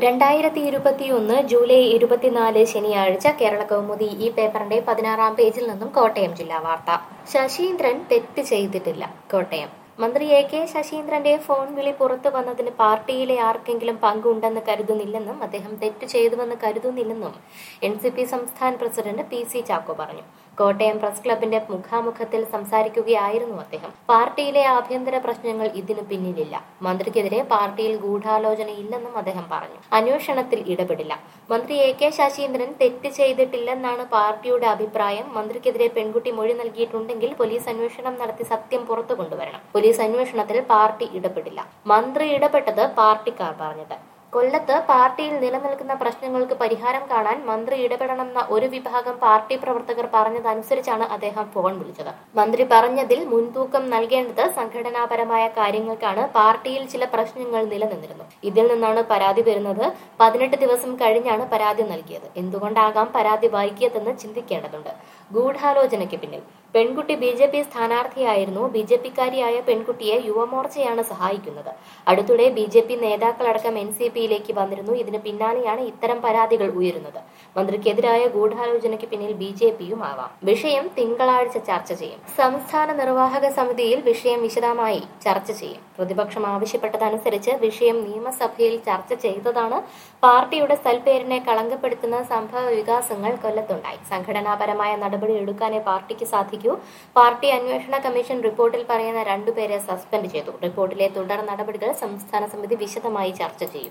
രണ്ടായിരത്തി ഇരുപത്തിയൊന്ന് ജൂലൈ ഇരുപത്തിനാല് ശനിയാഴ്ച കേരള കൗമുദി ഈ പേപ്പറിന്റെ പതിനാറാം പേജിൽ നിന്നും കോട്ടയം ജില്ലാ വാർത്ത ശശീന്ദ്രൻ തെറ്റ് ചെയ്തിട്ടില്ല കോട്ടയം മന്ത്രി എ കെ ശശീന്ദ്രന്റെ ഫോൺ വിളി പുറത്തു വന്നതിന് പാർട്ടിയിലെ ആർക്കെങ്കിലും പങ്കുണ്ടെന്ന് കരുതുന്നില്ലെന്നും അദ്ദേഹം തെറ്റ് ചെയ്തുവെന്ന് കരുതുന്നില്ലെന്നും എൻ സി പി സംസ്ഥാന പ്രസിഡന്റ് പി സി ചാക്കോ പറഞ്ഞു കോട്ടയം പ്രസ് ക്ലബിന്റെ മുഖാമുഖത്തിൽ സംസാരിക്കുകയായിരുന്നു അദ്ദേഹം പാർട്ടിയിലെ ആഭ്യന്തര പ്രശ്നങ്ങൾ ഇതിനു പിന്നിലില്ല മന്ത്രിക്കെതിരെ പാർട്ടിയിൽ ഗൂഢാലോചനയില്ലെന്നും അദ്ദേഹം പറഞ്ഞു അന്വേഷണത്തിൽ ഇടപെടില്ല മന്ത്രി എ കെ ശശീന്ദ്രൻ തെറ്റ് ചെയ്തിട്ടില്ലെന്നാണ് പാർട്ടിയുടെ അഭിപ്രായം മന്ത്രിക്കെതിരെ പെൺകുട്ടി മൊഴി നൽകിയിട്ടുണ്ടെങ്കിൽ പോലീസ് അന്വേഷണം നടത്തി സത്യം പുറത്തു കൊണ്ടുവരണം പോലീസ് അന്വേഷണത്തിൽ പാർട്ടി ഇടപെടില്ല മന്ത്രി ഇടപെട്ടത് പാർട്ടിക്കാർ പറഞ്ഞത് കൊല്ലത്ത് പാർട്ടിയിൽ നിലനിൽക്കുന്ന പ്രശ്നങ്ങൾക്ക് പരിഹാരം കാണാൻ മന്ത്രി ഇടപെടണമെന്ന ഒരു വിഭാഗം പാർട്ടി പ്രവർത്തകർ പറഞ്ഞതനുസരിച്ചാണ് അദ്ദേഹം ഫോൺ വിളിച്ചത് മന്ത്രി പറഞ്ഞതിൽ മുൻതൂക്കം നൽകേണ്ടത് സംഘടനാപരമായ കാര്യങ്ങൾക്കാണ് പാർട്ടിയിൽ ചില പ്രശ്നങ്ങൾ നിലനിന്നിരുന്നു ഇതിൽ നിന്നാണ് പരാതി വരുന്നത് പതിനെട്ട് ദിവസം കഴിഞ്ഞാണ് പരാതി നൽകിയത് എന്തുകൊണ്ടാകാം പരാതി വൈകിയതെന്ന് ചിന്തിക്കേണ്ടതുണ്ട് ഗൂഢാലോചനയ്ക്ക് പിന്നിൽ പെൺകുട്ടി ബി ജെ പി സ്ഥാനാർത്ഥിയായിരുന്നു ബി ജെ പിക്കാരിയായ പെൺകുട്ടിയെ യുവമോർച്ചയാണ് സഹായിക്കുന്നത് അടുത്തിടെ ബി ജെ പി നേതാക്കളടക്കം എൻ സി പിയിലേക്ക് വന്നിരുന്നു ഇതിന് പിന്നാലെയാണ് ഇത്തരം പരാതികൾ ഉയരുന്നത് മന്ത്രിക്കെതിരായ ഗൂഢാലോചനയ്ക്ക് പിന്നിൽ ബി ജെ പിയും ആവാം വിഷയം തിങ്കളാഴ്ച ചർച്ച ചെയ്യും സംസ്ഥാന നിർവാഹക സമിതിയിൽ വിഷയം വിശദമായി ചർച്ച ചെയ്യും പ്രതിപക്ഷം ആവശ്യപ്പെട്ടതനുസരിച്ച് വിഷയം നിയമസഭയിൽ ചർച്ച ചെയ്തതാണ് പാർട്ടിയുടെ സൽപ്പേരിനെ കളങ്കപ്പെടുത്തുന്ന സംഭവ വികാസങ്ങൾ കൊല്ലത്തുണ്ടായി സംഘടനാപരമായ നടപടി എടുക്കാനേ പാർട്ടിക്ക് സാധിക്കൂ പാർട്ടി അന്വേഷണ കമ്മീഷൻ റിപ്പോർട്ടിൽ പറയുന്ന രണ്ടുപേരെ സസ്പെൻഡ് ചെയ്തു റിപ്പോർട്ടിലെ തുടർ നടപടികൾ സംസ്ഥാന സമിതി വിശദമായി ചർച്ച ചെയ്യും